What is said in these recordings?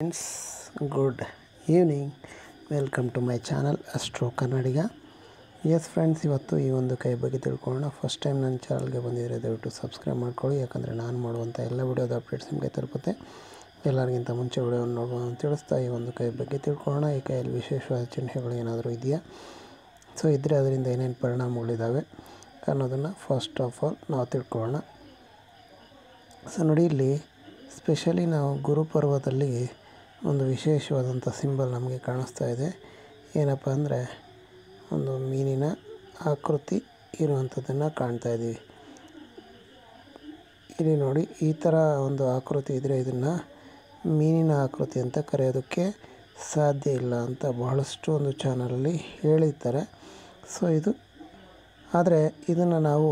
friends good evening welcome to my channel Astro Kannadiga S friends ಇವತ್ತು ಈ ಒಂದು ಕೈ ಬಗ್ಗೆ ತಿಳ್ಕೊಳ್ಳೋಣ ಫಸ್ಟ್ ಟೈಮ್ ನನ್ನ ಚಾನಲ್ಗೆ ಬಂದಿದ್ದರೆ ದಯವಿಟ್ಟು ಸಬ್ಸ್ಕ್ರೈಬ್ ಮಾಡ್ಕೊಳ್ಳಿ ಯಾಕಂದರೆ ನಾನು ಮಾಡುವಂಥ ಎಲ್ಲ ವಿಡಿಯೋದ ಅಪ್ಡೇಟ್ಸ್ ನಿಮಗೆ ತಲುಪುತ್ತೆ ಎಲ್ಲರಿಗಿಂತ ಮುಂಚೆ ವಿಡಿಯೋವನ್ನು ನೋಡುವ ಅಂತ ತಿಳಿಸ್ತಾ ಈ ಒಂದು ಕೈ ಬಗ್ಗೆ ತಿಳ್ಕೊಳ್ಳೋಣ ಈ ಕೈಯಲ್ಲಿ ವಿಶೇಷವಾದ ಚಿಹ್ನೆಗಳು ಏನಾದರೂ ಇದೆಯಾ ಸೊ ಇದ್ದರೆ ಅದರಿಂದ ಏನೇನು ಪರಿಣಾಮಗಳಿದ್ದಾವೆ ಅನ್ನೋದನ್ನು ಫಸ್ಟ್ ಆಫ್ ಆಲ್ ನಾವು ತಿಳ್ಕೊಳ್ಳೋಣ ಸೊ ನೋಡಿ ಇಲ್ಲಿ ಸ್ಪೆಷಲಿ ನಾವು ಗುರುಪರ್ವದಲ್ಲಿ ಒಂದು ವಿಶೇಷವಾದಂಥ ಸಿಂಬಲ್ ನಮಗೆ ಕಾಣಿಸ್ತಾ ಇದೆ ಏನಪ್ಪ ಅಂದರೆ ಒಂದು ಮೀನಿನ ಆಕೃತಿ ಇರುವಂಥದ್ದನ್ನು ಕಾಣ್ತಾ ಇದ್ದೀವಿ ಇಲ್ಲಿ ನೋಡಿ ಈ ಥರ ಒಂದು ಆಕೃತಿ ಇದ್ದರೆ ಇದನ್ನು ಮೀನಿನ ಆಕೃತಿ ಅಂತ ಕರೆಯೋದಕ್ಕೆ ಸಾಧ್ಯ ಇಲ್ಲ ಅಂತ ಬಹಳಷ್ಟು ಒಂದು ಚಾನಲಲ್ಲಿ ಹೇಳಿರ್ತಾರೆ ಸೊ ಇದು ಆದರೆ ಇದನ್ನು ನಾವು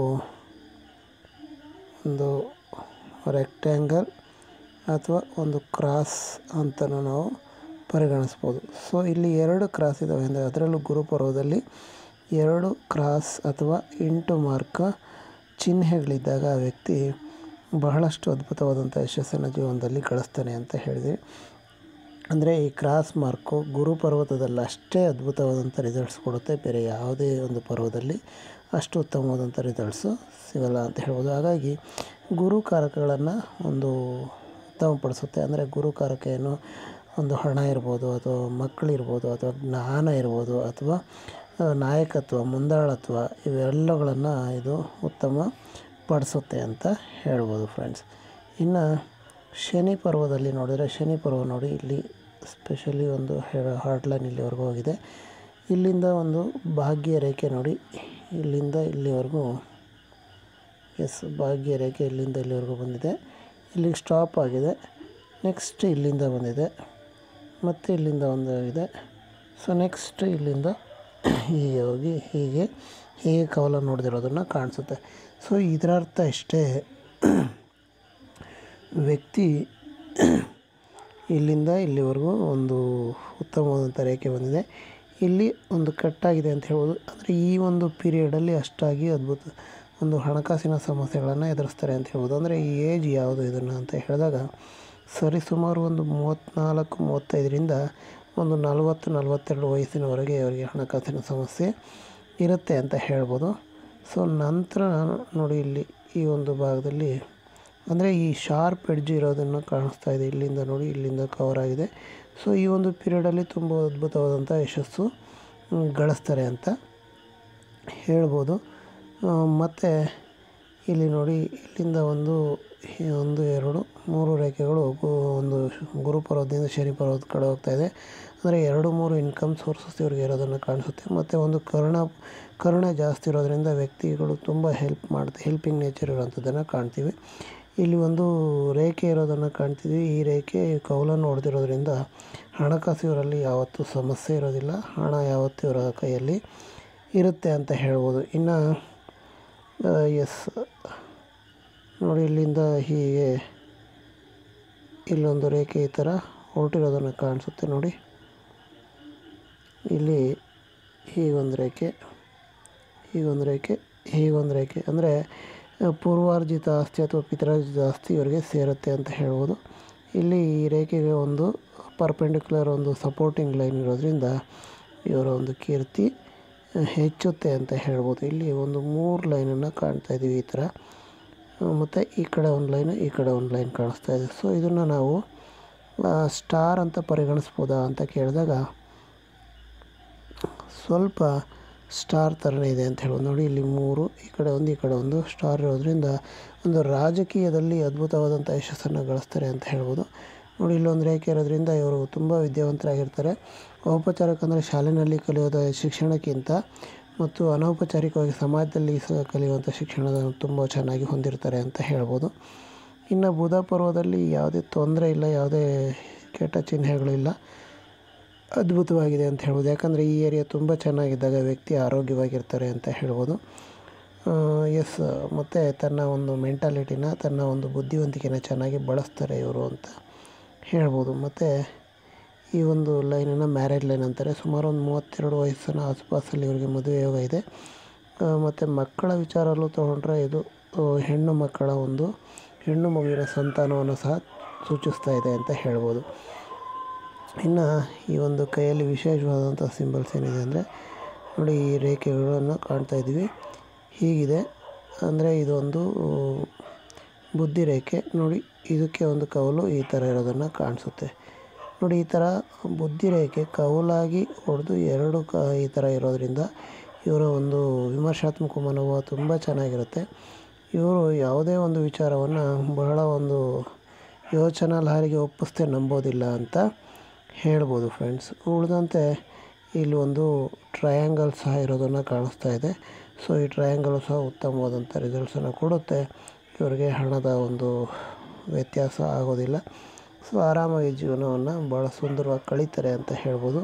ಒಂದು ರೆಕ್ಟ್ಯಾಂಗಲ್ ಅಥವಾ ಒಂದು ಕ್ರಾಸ್ ಅಂತಲೂ ನಾವು ಪರಿಗಣಿಸ್ಬೋದು ಸೊ ಇಲ್ಲಿ ಎರಡು ಕ್ರಾಸ್ ಇದ್ದಾವೆ ಅಂದರೆ ಅದರಲ್ಲೂ ಗುರುಪರ್ವದಲ್ಲಿ ಎರಡು ಕ್ರಾಸ್ ಅಥವಾ ಇಂಟು ಮಾರ್ಕ್ ಚಿಹ್ನೆಗಳಿದ್ದಾಗ ಆ ವ್ಯಕ್ತಿ ಬಹಳಷ್ಟು ಅದ್ಭುತವಾದಂಥ ಯಶಸ್ಸನ್ನು ಜೀವನದಲ್ಲಿ ಗಳಿಸ್ತಾನೆ ಅಂತ ಹೇಳಿದ್ವಿ ಅಂದರೆ ಈ ಕ್ರಾಸ್ ಮಾರ್ಕು ಗುರು ಪರ್ವತದಲ್ಲಿ ಅಷ್ಟೇ ಅದ್ಭುತವಾದಂಥ ರಿಸಲ್ಟ್ಸ್ ಕೊಡುತ್ತೆ ಬೇರೆ ಯಾವುದೇ ಒಂದು ಪರ್ವದಲ್ಲಿ ಅಷ್ಟು ಉತ್ತಮವಾದಂಥ ರಿಸಲ್ಟ್ಸು ಸಿಗಲ್ಲ ಅಂತ ಹೇಳ್ಬೋದು ಹಾಗಾಗಿ ಗುರುಕಾರಕಗಳನ್ನು ಒಂದು ಉತ್ತಮಪಡಿಸುತ್ತೆ ಅಂದರೆ ಗುರುಕಾರಕ ಏನು ಒಂದು ಹಣ ಇರ್ಬೋದು ಅಥವಾ ಮಕ್ಕಳಿರ್ಬೋದು ಅಥವಾ ಜ್ಞಾನ ಇರ್ಬೋದು ಅಥವಾ ನಾಯಕತ್ವ ಮುಂದಾಳತ್ವ ಇವೆಲ್ಲಗಳನ್ನು ಇದು ಉತ್ತಮ ಪಡಿಸುತ್ತೆ ಅಂತ ಹೇಳ್ಬೋದು ಫ್ರೆಂಡ್ಸ್ ಇನ್ನು ಶನಿ ಪರ್ವದಲ್ಲಿ ನೋಡಿದರೆ ಶನಿ ಪರ್ವ ನೋಡಿ ಇಲ್ಲಿ ಸ್ಪೆಷಲಿ ಒಂದು ಹಾರ್ಟ್ ಲೈನ್ ಇಲ್ಲಿವರೆಗೂ ಹೋಗಿದೆ ಇಲ್ಲಿಂದ ಒಂದು ಭಾಗ್ಯ ರೇಖೆ ನೋಡಿ ಇಲ್ಲಿಂದ ಇಲ್ಲಿವರೆಗೂ ಎಸ್ ಭಾಗ್ಯ ರೇಖೆ ಇಲ್ಲಿಂದ ಇಲ್ಲಿವರೆಗೂ ಬಂದಿದೆ ಇಲ್ಲಿಗೆ ಸ್ಟಾಪ್ ಆಗಿದೆ ನೆಕ್ಸ್ಟ್ ಇಲ್ಲಿಂದ ಬಂದಿದೆ ಮತ್ತು ಇಲ್ಲಿಂದ ಒಂದು ಇದೆ ಸೊ ನೆಕ್ಸ್ಟ್ ಇಲ್ಲಿಂದ ಹೀಗೆ ಹೋಗಿ ಹೀಗೆ ಹೀಗೆ ಕವಲ ನೋಡ್ದಿರೋದನ್ನು ಕಾಣಿಸುತ್ತೆ ಸೊ ಇದರ ಅರ್ಥ ಇಷ್ಟೇ ವ್ಯಕ್ತಿ ಇಲ್ಲಿಂದ ಇಲ್ಲಿವರೆಗೂ ಒಂದು ಉತ್ತಮವಾದಂಥ ರೇಖೆ ಬಂದಿದೆ ಇಲ್ಲಿ ಒಂದು ಕಟ್ಟಾಗಿದೆ ಅಂತ ಹೇಳ್ಬೋದು ಅಂದರೆ ಈ ಒಂದು ಪೀರಿಯಡಲ್ಲಿ ಅಷ್ಟಾಗಿ ಅದ್ಭುತ ಒಂದು ಹಣಕಾಸಿನ ಸಮಸ್ಯೆಗಳನ್ನು ಎದುರಿಸ್ತಾರೆ ಅಂತ ಹೇಳ್ಬೋದು ಅಂದರೆ ಈ ಏಜ್ ಯಾವುದು ಇದನ್ನು ಅಂತ ಹೇಳಿದಾಗ ಸರಿಸುಮಾರು ಒಂದು ಮೂವತ್ತ್ನಾಲ್ಕು ಮೂವತ್ತೈದರಿಂದ ಒಂದು ನಲವತ್ತು ನಲವತ್ತೆರಡು ವಯಸ್ಸಿನವರೆಗೆ ಅವರಿಗೆ ಹಣಕಾಸಿನ ಸಮಸ್ಯೆ ಇರುತ್ತೆ ಅಂತ ಹೇಳ್ಬೋದು ಸೊ ನಂತರ ನೋಡಿ ಇಲ್ಲಿ ಈ ಒಂದು ಭಾಗದಲ್ಲಿ ಅಂದರೆ ಈ ಶಾರ್ಪ್ ಎಡ್ಜ್ ಇರೋದನ್ನು ಕಾಣಿಸ್ತಾ ಇದೆ ಇಲ್ಲಿಂದ ನೋಡಿ ಇಲ್ಲಿಂದ ಕವರ್ ಆಗಿದೆ ಸೊ ಈ ಒಂದು ಪೀರಿಯಡಲ್ಲಿ ತುಂಬ ಅದ್ಭುತವಾದಂಥ ಯಶಸ್ಸು ಗಳಿಸ್ತಾರೆ ಅಂತ ಹೇಳ್ಬೋದು ಮತ್ತು ಇಲ್ಲಿ ನೋಡಿ ಇಲ್ಲಿಂದ ಒಂದು ಒಂದು ಎರಡು ಮೂರು ರೇಖೆಗಳು ಒಂದು ಗುರು ಪರ್ವತದಿಂದ ಶನಿ ಪರ್ವತ ಕಡೆ ಹೋಗ್ತಾ ಇದೆ ಅಂದರೆ ಎರಡು ಮೂರು ಇನ್ಕಮ್ ಸೋರ್ಸಸ್ ಇವ್ರಿಗೆ ಇರೋದನ್ನು ಕಾಣಿಸುತ್ತೆ ಮತ್ತು ಒಂದು ಕರುಣ ಕರುಣೆ ಜಾಸ್ತಿ ಇರೋದರಿಂದ ವ್ಯಕ್ತಿಗಳು ತುಂಬ ಹೆಲ್ಪ್ ಮಾಡ್ತಾರೆ ಹೆಲ್ಪಿಂಗ್ ನೇಚರ್ ಇರೋವಂಥದ್ದನ್ನು ಕಾಣ್ತೀವಿ ಇಲ್ಲಿ ಒಂದು ರೇಖೆ ಇರೋದನ್ನು ಕಾಣ್ತೀವಿ ಈ ರೇಖೆ ಕೌಲನ್ನು ಹೊಡೆದಿರೋದ್ರಿಂದ ಹಣಕಾಸು ಇವರಲ್ಲಿ ಯಾವತ್ತೂ ಸಮಸ್ಯೆ ಇರೋದಿಲ್ಲ ಹಣ ಯಾವತ್ತೂ ಇವರ ಕೈಯಲ್ಲಿ ಇರುತ್ತೆ ಅಂತ ಹೇಳ್ಬೋದು ಇನ್ನು ಎಸ್ ನೋಡಿ ಇಲ್ಲಿಂದ ಹೀಗೆ ಇಲ್ಲೊಂದು ರೇಖೆ ಈ ಥರ ಹೊರಟಿರೋದನ್ನು ಕಾಣಿಸುತ್ತೆ ನೋಡಿ ಇಲ್ಲಿ ಹೀಗೊಂದು ರೇಖೆ ಹೀಗೊಂದು ರೇಖೆ ಹೀಗೊಂದು ರೇಖೆ ಅಂದರೆ ಪೂರ್ವಾರ್ಜಿತ ಆಸ್ತಿ ಅಥವಾ ಪಿತರಾರ್ಜಿತ ಆಸ್ತಿ ಇವರಿಗೆ ಸೇರುತ್ತೆ ಅಂತ ಹೇಳ್ಬೋದು ಇಲ್ಲಿ ಈ ರೇಖೆಗೆ ಒಂದು ಪರ್ಪೆಂಡಿಕ್ಯುಲರ್ ಒಂದು ಸಪೋರ್ಟಿಂಗ್ ಲೈನ್ ಇರೋದ್ರಿಂದ ಇವರ ಒಂದು ಕೀರ್ತಿ ಹೆಚ್ಚುತ್ತೆ ಅಂತ ಹೇಳ್ಬೋದು ಇಲ್ಲಿ ಒಂದು ಮೂರು ಲೈನನ್ನು ಕಾಣ್ತಾ ಇದ್ದೀವಿ ಈ ಥರ ಮತ್ತು ಈ ಕಡೆ ಒಂದು ಲೈನು ಈ ಕಡೆ ಒಂದು ಲೈನ್ ಕಾಣಿಸ್ತಾ ಇದೆ ಸೊ ಇದನ್ನು ನಾವು ಸ್ಟಾರ್ ಅಂತ ಪರಿಗಣಿಸ್ಬೋದಾ ಅಂತ ಕೇಳಿದಾಗ ಸ್ವಲ್ಪ ಸ್ಟಾರ್ ಥರನೇ ಇದೆ ಅಂತ ಹೇಳ್ಬೋದು ನೋಡಿ ಇಲ್ಲಿ ಮೂರು ಈ ಕಡೆ ಒಂದು ಈ ಕಡೆ ಒಂದು ಸ್ಟಾರ್ ಇರೋದ್ರಿಂದ ಒಂದು ರಾಜಕೀಯದಲ್ಲಿ ಅದ್ಭುತವಾದಂಥ ಯಶಸ್ಸನ್ನು ಗಳಿಸ್ತಾರೆ ಅಂತ ಹೇಳ್ಬೋದು ನೋಡಿ ಇಲ್ಲೊಂದು ರೇಖೆ ಇರೋದ್ರಿಂದ ಇವರು ತುಂಬ ವಿದ್ಯಾವಂತರಾಗಿರ್ತಾರೆ ಔಪಚಾರಿಕ ಅಂದರೆ ಶಾಲೆಯಲ್ಲಿ ಕಲಿಯೋದ ಶಿಕ್ಷಣಕ್ಕಿಂತ ಮತ್ತು ಅನೌಪಚಾರಿಕವಾಗಿ ಸಮಾಜದಲ್ಲಿ ಸಹ ಕಲಿಯುವಂಥ ಶಿಕ್ಷಣದ ತುಂಬ ಚೆನ್ನಾಗಿ ಹೊಂದಿರ್ತಾರೆ ಅಂತ ಹೇಳ್ಬೋದು ಇನ್ನು ಬುಧ ಪರ್ವದಲ್ಲಿ ಯಾವುದೇ ತೊಂದರೆ ಇಲ್ಲ ಯಾವುದೇ ಕೆಟ್ಟ ಚಿಹ್ನೆಗಳಿಲ್ಲ ಅದ್ಭುತವಾಗಿದೆ ಅಂತ ಹೇಳ್ಬೋದು ಯಾಕಂದರೆ ಈ ಏರಿಯಾ ತುಂಬ ಚೆನ್ನಾಗಿದ್ದಾಗ ವ್ಯಕ್ತಿ ಆರೋಗ್ಯವಾಗಿರ್ತಾರೆ ಅಂತ ಹೇಳ್ಬೋದು ಎಸ್ ಮತ್ತು ತನ್ನ ಒಂದು ಮೆಂಟಾಲಿಟಿನ ತನ್ನ ಒಂದು ಬುದ್ಧಿವಂತಿಕೆನ ಚೆನ್ನಾಗಿ ಬಳಸ್ತಾರೆ ಇವರು ಅಂತ ಹೇಳ್ಬೋದು ಮತ್ತು ಈ ಒಂದು ಲೈನನ್ನು ಮ್ಯಾರೇಜ್ ಲೈನ್ ಅಂತಾರೆ ಸುಮಾರು ಒಂದು ಮೂವತ್ತೆರಡು ವಯಸ್ಸಿನ ಆಸುಪಾಸಲ್ಲಿ ಇವರಿಗೆ ಮದುವೆ ಯೋಗ ಇದೆ ಮತ್ತು ಮಕ್ಕಳ ವಿಚಾರಲ್ಲೂ ತೊಗೊಂಡ್ರೆ ಇದು ಹೆಣ್ಣು ಮಕ್ಕಳ ಒಂದು ಹೆಣ್ಣು ಮಗುವಿನ ಸಂತಾನವನ್ನು ಸಹ ಸೂಚಿಸ್ತಾ ಇದೆ ಅಂತ ಹೇಳ್ಬೋದು ಇನ್ನು ಈ ಒಂದು ಕೈಯಲ್ಲಿ ವಿಶೇಷವಾದಂಥ ಸಿಂಬಲ್ಸ್ ಏನಿದೆ ಅಂದರೆ ನೋಡಿ ಈ ರೇಖೆಗಳನ್ನು ಕಾಣ್ತಾ ಇದ್ದೀವಿ ಹೀಗಿದೆ ಅಂದರೆ ಇದೊಂದು ಬುದ್ಧಿ ರೇಖೆ ನೋಡಿ ಇದಕ್ಕೆ ಒಂದು ಕವಲು ಈ ಥರ ಇರೋದನ್ನು ಕಾಣಿಸುತ್ತೆ ನೋಡಿ ಈ ಥರ ಬುದ್ಧಿ ರೇಖೆ ಕವಲಾಗಿ ಹೊಡೆದು ಎರಡು ಕ ಈ ಥರ ಇರೋದರಿಂದ ಇವರ ಒಂದು ವಿಮರ್ಶಾತ್ಮಕ ಮನೋಭಾವ ತುಂಬ ಚೆನ್ನಾಗಿರುತ್ತೆ ಇವರು ಯಾವುದೇ ಒಂದು ವಿಚಾರವನ್ನು ಬಹಳ ಒಂದು ಯೋಚನಾ ಲಹರಿಗೆ ಒಪ್ಪಿಸ್ದೆ ನಂಬೋದಿಲ್ಲ ಅಂತ ಹೇಳ್ಬೋದು ಫ್ರೆಂಡ್ಸ್ ಉಳಿದಂತೆ ಇಲ್ಲಿ ಒಂದು ಟ್ರಯಾಂಗಲ್ ಸಹ ಇರೋದನ್ನು ಕಾಣಿಸ್ತಾ ಇದೆ ಸೊ ಈ ಟ್ರಯಾಂಗಲ್ ಸಹ ಉತ್ತಮವಾದಂಥ ರಿಸಲ್ಟ್ಸನ್ನು ಕೊಡುತ್ತೆ ಇವರಿಗೆ ಹಣದ ಒಂದು ವ್ಯತ್ಯಾಸ ಆಗೋದಿಲ್ಲ ಸೊ ಆರಾಮಾಗಿ ಜೀವನವನ್ನು ಭಾಳ ಸುಂದರವಾಗಿ ಕಳೀತಾರೆ ಅಂತ ಹೇಳ್ಬೋದು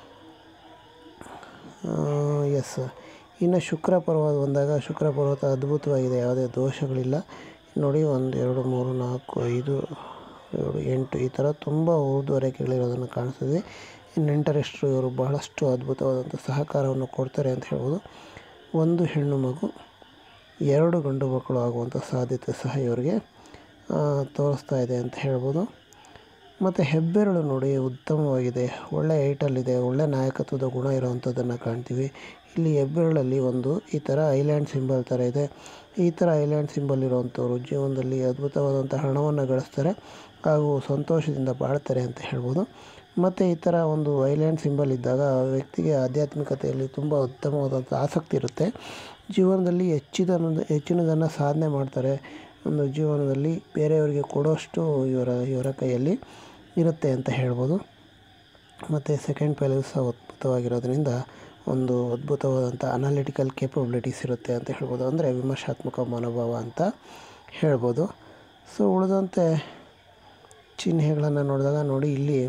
ಎಸ್ ಇನ್ನು ಶುಕ್ರ ಪರ್ವತ ಬಂದಾಗ ಶುಕ್ರ ಪರ್ವತ ಅದ್ಭುತವಾಗಿದೆ ಯಾವುದೇ ದೋಷಗಳಿಲ್ಲ ನೋಡಿ ಒಂದು ಎರಡು ಮೂರು ನಾಲ್ಕು ಐದು ಏಳು ಎಂಟು ಈ ಥರ ತುಂಬ ಊರ್ಧ್ವ ರೇಖೆಗಳಿರೋದನ್ನು ಕಾಣಿಸ್ತದೆ ಇನ್ನು ನೆಂಟರಿಷ್ಟರು ಇವರು ಬಹಳಷ್ಟು ಅದ್ಭುತವಾದಂಥ ಸಹಕಾರವನ್ನು ಕೊಡ್ತಾರೆ ಅಂತ ಹೇಳ್ಬೋದು ಒಂದು ಹೆಣ್ಣು ಮಗು ಎರಡು ಗಂಡು ಮಕ್ಕಳು ಆಗುವಂಥ ಸಾಧ್ಯತೆ ಸಹ ಇವರಿಗೆ ತೋರಿಸ್ತಾ ಇದೆ ಅಂತ ಹೇಳ್ಬೋದು ಮತ್ತು ಹೆಬ್ಬೆರಳು ನೋಡಿ ಉತ್ತಮವಾಗಿದೆ ಒಳ್ಳೆ ಹೈಟಲ್ಲಿದೆ ಒಳ್ಳೆ ನಾಯಕತ್ವದ ಗುಣ ಇರೋವಂಥದ್ದನ್ನು ಕಾಣ್ತೀವಿ ಇಲ್ಲಿ ಹೆಬ್ಬೆರಳಲ್ಲಿ ಒಂದು ಈ ಥರ ಐಲ್ಯಾಂಡ್ ಸಿಂಬಲ್ ಥರ ಇದೆ ಈ ಥರ ಐಲ್ಯಾಂಡ್ ಸಿಂಬಲ್ ಇರೋವಂಥವ್ರು ಜೀವನದಲ್ಲಿ ಅದ್ಭುತವಾದಂಥ ಹಣವನ್ನು ಗಳಿಸ್ತಾರೆ ಹಾಗೂ ಸಂತೋಷದಿಂದ ಬಾಳ್ತಾರೆ ಅಂತ ಹೇಳ್ಬೋದು ಮತ್ತು ಈ ಥರ ಒಂದು ಐಲ್ಯಾಂಡ್ ಸಿಂಬಲ್ ಇದ್ದಾಗ ಆ ವ್ಯಕ್ತಿಗೆ ಆಧ್ಯಾತ್ಮಿಕತೆಯಲ್ಲಿ ತುಂಬ ಉತ್ತಮವಾದಂಥ ಆಸಕ್ತಿ ಇರುತ್ತೆ ಜೀವನದಲ್ಲಿ ಹೆಚ್ಚಿದನ್ನು ಹೆಚ್ಚಿನದನ್ನು ಸಾಧನೆ ಮಾಡ್ತಾರೆ ಒಂದು ಜೀವನದಲ್ಲಿ ಬೇರೆಯವರಿಗೆ ಕೊಡೋಷ್ಟು ಇವರ ಇವರ ಕೈಯಲ್ಲಿ ಇರುತ್ತೆ ಅಂತ ಹೇಳ್ಬೋದು ಮತ್ತು ಸೆಕೆಂಡ್ ಪ್ಯಾಲೇಸ್ ಸಹ ಅದ್ಭುತವಾಗಿರೋದ್ರಿಂದ ಒಂದು ಅದ್ಭುತವಾದಂಥ ಅನಾಲಿಟಿಕಲ್ ಕೇಪಬಿಲಿಟೀಸ್ ಇರುತ್ತೆ ಅಂತ ಹೇಳ್ಬೋದು ಅಂದರೆ ವಿಮರ್ಶಾತ್ಮಕ ಮನೋಭಾವ ಅಂತ ಹೇಳ್ಬೋದು ಸೊ ಉಳಿದಂತೆ ಚಿಹ್ನೆಗಳನ್ನು ನೋಡಿದಾಗ ನೋಡಿ ಇಲ್ಲಿ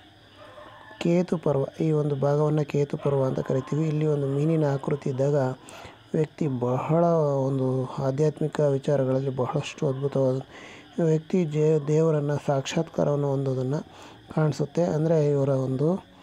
ಕೇತು ಪರ್ವ ಈ ಒಂದು ಭಾಗವನ್ನು ಕೇತು ಪರ್ವ ಅಂತ ಕರಿತೀವಿ ಇಲ್ಲಿ ಒಂದು ಮೀನಿನ ಆಕೃತಿ ಇದ್ದಾಗ ವ್ಯಕ್ತಿ ಬಹಳ ಒಂದು ಆಧ್ಯಾತ್ಮಿಕ ವಿಚಾರಗಳಲ್ಲಿ ಬಹಳಷ್ಟು ಅದ್ಭುತವಾದ ವ್ಯಕ್ತಿ ಜೇ ದೇವರನ್ನು ಸಾಕ್ಷಾತ್ಕಾರವನ್ನು ಹೊಂದೋದನ್ನು ಕಾಣಿಸುತ್ತೆ ಅಂದರೆ ಇವರ ಒಂದು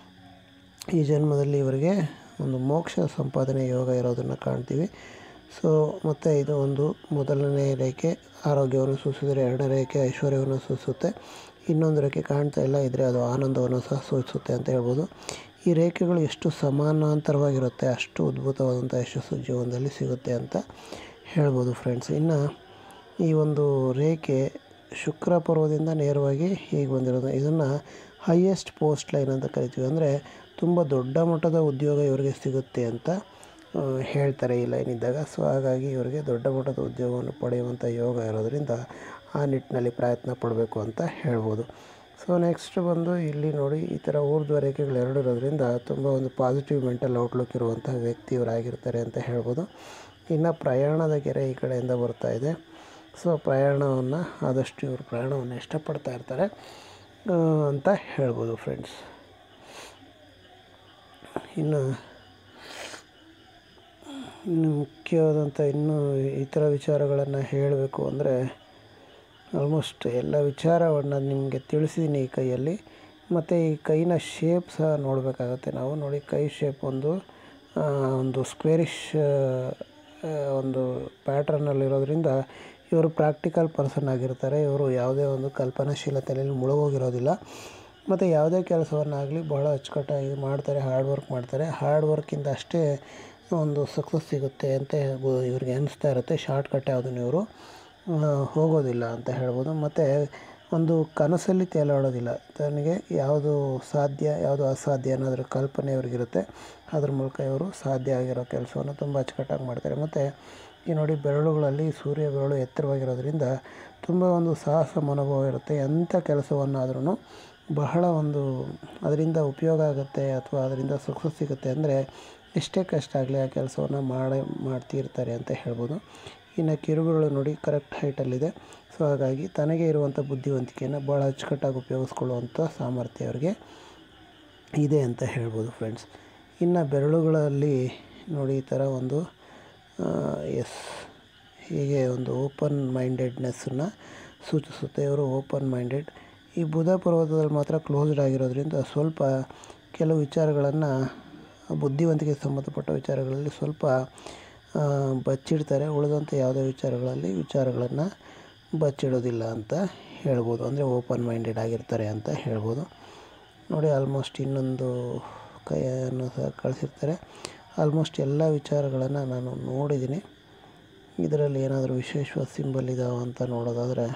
ಈ ಜನ್ಮದಲ್ಲಿ ಇವರಿಗೆ ಒಂದು ಮೋಕ್ಷ ಸಂಪಾದನೆ ಯೋಗ ಇರೋದನ್ನು ಕಾಣ್ತೀವಿ ಸೊ ಮತ್ತು ಇದು ಒಂದು ಮೊದಲನೇ ರೇಖೆ ಆರೋಗ್ಯವನ್ನು ಸೂಚಿಸಿದರೆ ಎರಡನೇ ರೇಖೆ ಐಶ್ವರ್ಯವನ್ನು ಸೂಚಿಸುತ್ತೆ ಇನ್ನೊಂದು ರೇಖೆ ಕಾಣ್ತಾ ಇಲ್ಲ ಇದ್ದರೆ ಅದು ಆನಂದವನ್ನು ಸಹ ಸೂಚಿಸುತ್ತೆ ಅಂತ ಹೇಳ್ಬೋದು ಈ ರೇಖೆಗಳು ಎಷ್ಟು ಸಮಾನಾಂತರವಾಗಿರುತ್ತೆ ಅಷ್ಟು ಅದ್ಭುತವಾದಂಥ ಯಶಸ್ಸು ಜೀವನದಲ್ಲಿ ಸಿಗುತ್ತೆ ಅಂತ ಹೇಳ್ಬೋದು ಫ್ರೆಂಡ್ಸ್ ಇನ್ನು ಈ ಒಂದು ರೇಖೆ ಶುಕ್ರ ಪರ್ವದಿಂದ ನೇರವಾಗಿ ಹೀಗೆ ಬಂದಿರೋದು ಇದನ್ನು ಹೈಯೆಸ್ಟ್ ಪೋಸ್ಟ್ ಲೈನ್ ಅಂತ ಕರಿತೀವಿ ಅಂದರೆ ತುಂಬ ದೊಡ್ಡ ಮಟ್ಟದ ಉದ್ಯೋಗ ಇವರಿಗೆ ಸಿಗುತ್ತೆ ಅಂತ ಹೇಳ್ತಾರೆ ಈ ಲೈನ್ ಇದ್ದಾಗ ಸೊ ಹಾಗಾಗಿ ಇವರಿಗೆ ದೊಡ್ಡ ಮಟ್ಟದ ಉದ್ಯೋಗವನ್ನು ಪಡೆಯುವಂಥ ಯೋಗ ಇರೋದರಿಂದ ಆ ನಿಟ್ಟಿನಲ್ಲಿ ಪ್ರಯತ್ನ ಪಡಬೇಕು ಅಂತ ಹೇಳ್ಬೋದು ಸೊ ನೆಕ್ಸ್ಟ್ ಬಂದು ಇಲ್ಲಿ ನೋಡಿ ಈ ಥರ ಊರ್ಧ್ವ ರೇಖೆಗಳು ಎರಡು ಇರೋದ್ರಿಂದ ತುಂಬ ಒಂದು ಪಾಸಿಟಿವ್ ಮೆಂಟಲ್ ಔಟ್ಲುಕ್ ಇರುವಂಥ ವ್ಯಕ್ತಿ ಇವರಾಗಿರ್ತಾರೆ ಅಂತ ಹೇಳ್ಬೋದು ಇನ್ನು ಪ್ರಯಾಣದ ಗೆರೆ ಈ ಕಡೆಯಿಂದ ಬರ್ತಾ ಇದೆ ಸೊ ಪ್ರಯಾಣವನ್ನು ಆದಷ್ಟು ಇವರು ಪ್ರಯಾಣವನ್ನು ಇಷ್ಟಪಡ್ತಾ ಇರ್ತಾರೆ ಅಂತ ಹೇಳ್ಬೋದು ಫ್ರೆಂಡ್ಸ್ ಇನ್ನು ಇನ್ನು ಮುಖ್ಯವಾದಂಥ ಇನ್ನೂ ಇತರ ವಿಚಾರಗಳನ್ನು ಹೇಳಬೇಕು ಅಂದರೆ ಆಲ್ಮೋಸ್ಟ್ ಎಲ್ಲ ವಿಚಾರವನ್ನು ನಿಮಗೆ ತಿಳಿಸಿದ್ದೀನಿ ಈ ಕೈಯಲ್ಲಿ ಮತ್ತು ಈ ಕೈನ ಶೇಪ್ ಸಹ ನೋಡಬೇಕಾಗತ್ತೆ ನಾವು ನೋಡಿ ಕೈ ಶೇಪ್ ಒಂದು ಒಂದು ಸ್ಕ್ವೇರಿಶ್ ಒಂದು ಪ್ಯಾಟ್ರನ್ನಲ್ಲಿರೋದ್ರಿಂದ ಇವರು ಪ್ರಾಕ್ಟಿಕಲ್ ಪರ್ಸನ್ ಆಗಿರ್ತಾರೆ ಇವರು ಯಾವುದೇ ಒಂದು ಕಲ್ಪನಾಶೀಲತೆಯಲ್ಲಿ ಮುಳುಗೋಗಿರೋದಿಲ್ಲ ಮತ್ತು ಯಾವುದೇ ಕೆಲಸವನ್ನಾಗಲಿ ಬಹಳ ಅಚ್ಚುಕಟ್ಟಾಗಿ ಮಾಡ್ತಾರೆ ಹಾರ್ಡ್ ವರ್ಕ್ ಮಾಡ್ತಾರೆ ಹಾರ್ಡ್ ವರ್ಕಿಂದ ಅಷ್ಟೇ ಒಂದು ಸಕ್ಸಸ್ ಸಿಗುತ್ತೆ ಅಂತ ಇವ್ರಿಗೆ ಅನಿಸ್ತಾ ಇರುತ್ತೆ ಶಾರ್ಟ್ ಕಟ್ ಯಾವುದನ್ನು ಇವರು ಹೋಗೋದಿಲ್ಲ ಅಂತ ಹೇಳ್ಬೋದು ಮತ್ತು ಒಂದು ಕನಸಲ್ಲಿ ತೇಲಾಡೋದಿಲ್ಲ ತನಗೆ ಯಾವುದು ಸಾಧ್ಯ ಯಾವುದು ಅಸಾಧ್ಯ ಅನ್ನೋದ್ರ ಕಲ್ಪನೆ ಇವ್ರಿಗಿರುತ್ತೆ ಅದ್ರ ಮೂಲಕ ಇವರು ಸಾಧ್ಯ ಆಗಿರೋ ಕೆಲಸವನ್ನು ತುಂಬ ಅಚ್ಚುಕಟ್ಟಾಗಿ ಮಾಡ್ತಾರೆ ಮತ್ತು ಈ ನೋಡಿ ಬೆರಳುಗಳಲ್ಲಿ ಸೂರ್ಯ ಬೆರಳು ಎತ್ತರವಾಗಿರೋದ್ರಿಂದ ತುಂಬ ಒಂದು ಸಾಹಸ ಮನೋಭಾವ ಇರುತ್ತೆ ಎಂಥ ಕೆಲಸವನ್ನಾದ್ರೂ ಬಹಳ ಒಂದು ಅದರಿಂದ ಉಪಯೋಗ ಆಗುತ್ತೆ ಅಥವಾ ಅದರಿಂದ ಸಕ್ಸಸ್ ಸಿಗುತ್ತೆ ಅಂದರೆ ಎಷ್ಟೇ ಕಷ್ಟ ಆಗಲಿ ಆ ಕೆಲಸವನ್ನು ಮಾಡೇ ಮಾಡ್ತಿರ್ತಾರೆ ಅಂತ ಹೇಳ್ಬೋದು ಇನ್ನು ಕಿರುಬೆರಳು ನೋಡಿ ಕರೆಕ್ಟ್ ಹೈಟಲ್ಲಿದೆ ಸೊ ಹಾಗಾಗಿ ತನಗೆ ಇರುವಂಥ ಬುದ್ಧಿವಂತಿಕೆಯನ್ನು ಭಾಳ ಅಚ್ಚುಕಟ್ಟಾಗಿ ಉಪಯೋಗಿಸ್ಕೊಳ್ಳುವಂಥ ಸಾಮರ್ಥ್ಯ ಅವರಿಗೆ ಇದೆ ಅಂತ ಹೇಳ್ಬೋದು ಫ್ರೆಂಡ್ಸ್ ಇನ್ನು ಬೆರಳುಗಳಲ್ಲಿ ನೋಡಿ ಈ ಥರ ಒಂದು ಎಸ್ ಹೀಗೆ ಒಂದು ಓಪನ್ ಮೈಂಡೆಡ್ನೆಸ್ಸನ್ನು ಸೂಚಿಸುತ್ತೆ ಇವರು ಓಪನ್ ಮೈಂಡೆಡ್ ಈ ಬುಧ ಪರ್ವತದಲ್ಲಿ ಮಾತ್ರ ಕ್ಲೋಸ್ಡ್ ಆಗಿರೋದ್ರಿಂದ ಸ್ವಲ್ಪ ಕೆಲವು ವಿಚಾರಗಳನ್ನು ಬುದ್ಧಿವಂತಿಕೆಗೆ ಸಂಬಂಧಪಟ್ಟ ವಿಚಾರಗಳಲ್ಲಿ ಸ್ವಲ್ಪ ಬಚ್ಚಿಡ್ತಾರೆ ಉಳಿದಂಥ ಯಾವುದೇ ವಿಚಾರಗಳಲ್ಲಿ ವಿಚಾರಗಳನ್ನು ಬಚ್ಚಿಡೋದಿಲ್ಲ ಅಂತ ಹೇಳ್ಬೋದು ಅಂದರೆ ಓಪನ್ ಮೈಂಡೆಡ್ ಆಗಿರ್ತಾರೆ ಅಂತ ಹೇಳ್ಬೋದು ನೋಡಿ ಆಲ್ಮೋಸ್ಟ್ ಇನ್ನೊಂದು ಕೈಯನ್ನು ಸಹ ಕಳಿಸಿರ್ತಾರೆ ಆಲ್ಮೋಸ್ಟ್ ಎಲ್ಲ ವಿಚಾರಗಳನ್ನು ನಾನು ನೋಡಿದ್ದೀನಿ ಇದರಲ್ಲಿ ಏನಾದರೂ ವಿಶೇಷವಾದ ಸಿಂಬಲ್ ಇದಾವ ಅಂತ ನೋಡೋದಾದರೆ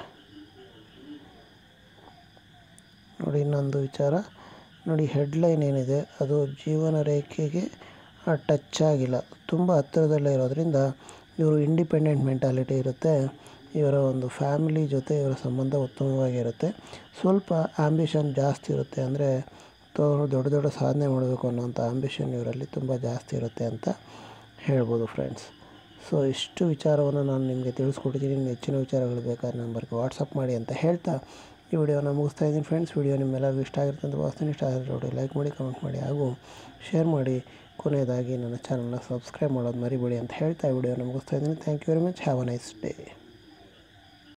ನೋಡಿ ಇನ್ನೊಂದು ವಿಚಾರ ನೋಡಿ ಹೆಡ್ಲೈನ್ ಏನಿದೆ ಅದು ಜೀವನ ರೇಖೆಗೆ ಟಚ್ ಆಗಿಲ್ಲ ತುಂಬ ಹತ್ತಿರದಲ್ಲೇ ಇರೋದ್ರಿಂದ ಇವರು ಇಂಡಿಪೆಂಡೆಂಟ್ ಮೆಂಟಾಲಿಟಿ ಇರುತ್ತೆ ಇವರ ಒಂದು ಫ್ಯಾಮಿಲಿ ಜೊತೆ ಇವರ ಸಂಬಂಧ ಉತ್ತಮವಾಗಿರುತ್ತೆ ಸ್ವಲ್ಪ ಆ್ಯಂಬಿಷನ್ ಜಾಸ್ತಿ ಇರುತ್ತೆ ಅಂದರೆ ದೊಡ್ಡ ದೊಡ್ಡ ಸಾಧನೆ ಮಾಡಬೇಕು ಅನ್ನೋಂಥ ಆ್ಯಂಬಿಷನ್ ಇವರಲ್ಲಿ ತುಂಬ ಜಾಸ್ತಿ ಇರುತ್ತೆ ಅಂತ ಹೇಳ್ಬೋದು ಫ್ರೆಂಡ್ಸ್ ಸೊ ಇಷ್ಟು ವಿಚಾರವನ್ನು ನಾನು ನಿಮಗೆ ತಿಳಿಸ್ಕೊಟ್ಟಿದ್ದೀನಿ ಇನ್ನು ಹೆಚ್ಚಿನ ವಿಚಾರಗಳು ಬೇಕಾದ್ರೆ ನಂಬರ್ಗೆ ವಾಟ್ಸಪ್ ಮಾಡಿ ಅಂತ ಹೇಳ್ತಾ ಈ ವಿಡಿಯೋನ ಮುಗಿಸ್ತಾ ಇದ್ದೀನಿ ಫ್ರೆಂಡ್ಸ್ ವಿಡಿಯೋ ನಿಮ್ಮೆಲ್ಲರಿಗೂ ಇಷ್ಟ ಆಗಿರುತ್ತೆ ಅಂತ ಭಾವಿಸ್ತೀನಿ ಇಷ್ಟ ಆಗಿರೋ ವಿಡಿಯೋ ಲೈಕ್ ಮಾಡಿ ಕಮೆಂಟ್ ಮಾಡಿ ಹಾಗೂ ಶೇರ್ ಮಾಡಿ ಕೊನೆಯದಾಗಿ ನನ್ನ ಚಾನಲ್ನ ಸಬ್ಸ್ಕ್ರೈಬ್ ಮಾಡೋದು ಮರಿಬೇಡಿ ಅಂತ ಹೇಳ್ತಾ ಈ ವಿಡಿಯೋನ ಮುಗಿಸ್ತಾ ಇದ್ದೀನಿ thank you very much have a nice day